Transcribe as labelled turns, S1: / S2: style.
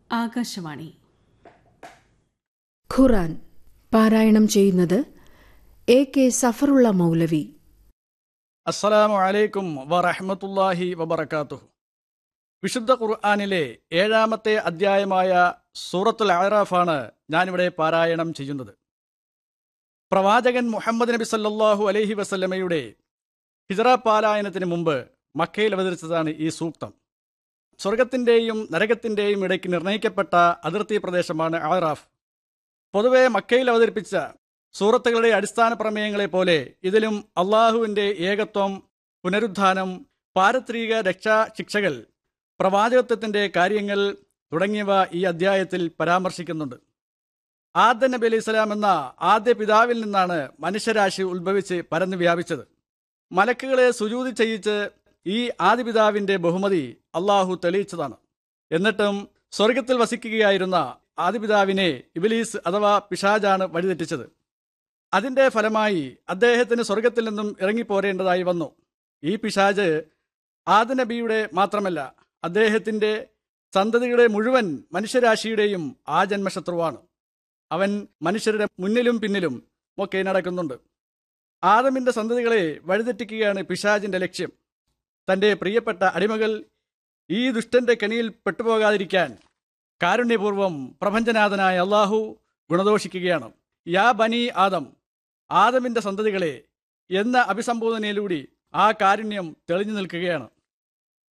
S1: ആകാശവാണി
S2: ഖുറാൻ പാരായണം ചെയ്യുന്നത് A K സഫറുള്ള മൗലവി
S3: അസ്സലാമു അലൈക്കും വറഹ്മത്തുള്ളാഹി വബറകാതുഹു വിശുദ്ധ ഖുർആാനിലെ ഏഴാമത്തെ അധ്യായമായ സൂറത്തുൽ അറാഫാണ് ഞാനിവിടെ പാരായണം ചെയ്യുന്നത് പ്രവാചകൻ മുഹമ്മദ് നബി സല്ലല്ലാഹു അലൈഹി വസല്ലമയുടെ ഹിജറ പാലായനത്തിന് മുമ്പ് മക്കയിൽ അവതരിച്ചതാണ് ഈ സൂക്തം സ്വർഗത്തിന്റെയും നരകത്തിന്റെയും ഇടയ്ക്ക് നിർണയിക്കപ്പെട്ട അതിർത്തി പ്രദേശമാണ് അറാഫ് പൊതുവെ മക്കയിൽ അവതരിപ്പിച്ച സൂറത്തുകളുടെ അടിസ്ഥാന പ്രമേയങ്ങളെ പോലെ ഇതിലും അള്ളാഹുവിന്റെ ഏകത്വം പുനരുത്ഥാനം പാരത്രിക രക്ഷാ ശിക്ഷകൾ പ്രവാചകത്വത്തിന്റെ കാര്യങ്ങൾ തുടങ്ങിയവ ഈ അധ്യായത്തിൽ പരാമർശിക്കുന്നുണ്ട് ആദ നബി അലൈഹി സ്വലാം എന്ന ആദ്യ പിതാവിൽ നിന്നാണ് മനുഷ്യരാശി ഉത്ഭവിച്ച് പരന്നു വ്യാപിച്ചത് മലക്കുകളെ സുജൂതി ചെയ്യിച്ച് ഈ ആദിപിതാവിന്റെ ബഹുമതി അള്ളാഹു തെളിയിച്ചതാണ് എന്നിട്ടും സ്വർഗത്തിൽ വസിക്കുകയായിരുന്ന ആദിപിതാവിനെ ഇബിലീസ് അഥവാ പിശാജാണ് വഴിതെറ്റിച്ചത് അതിന്റെ ഫലമായി അദ്ദേഹത്തിന് സ്വർഗത്തിൽ നിന്നും ഇറങ്ങിപ്പോരേണ്ടതായി വന്നു ഈ പിശാജ് ആദനബിയുടെ മാത്രമല്ല അദ്ദേഹത്തിന്റെ സന്തതിയുടെ മുഴുവൻ മനുഷ്യരാശിയുടെയും ആ ജന്മശത്രുവാണ് അവൻ മനുഷ്യരുടെ മുന്നിലും പിന്നിലും ഒക്കെ നടക്കുന്നുണ്ട് ആദമിന്റെ സന്തതികളെ വഴിതെറ്റിക്കുകയാണ് പിശാജിന്റെ ലക്ഷ്യം തന്റെ പ്രിയപ്പെട്ട അടിമകൾ ഈ ദുഷ്ടന്റെ കെണിയിൽ പെട്ടുപോകാതിരിക്കാൻ കാരുണ്യപൂർവം പ്രപഞ്ചനാഥനായ അള്ളാഹു ഗുണദോഷിക്കുകയാണ് യാ ബനി ആദം ആദമിന്റെ സന്തതികളെ എന്ന അഭിസംബോധനയിലൂടെ ആ കാരുണ്യം തെളിഞ്ഞു നിൽക്കുകയാണ്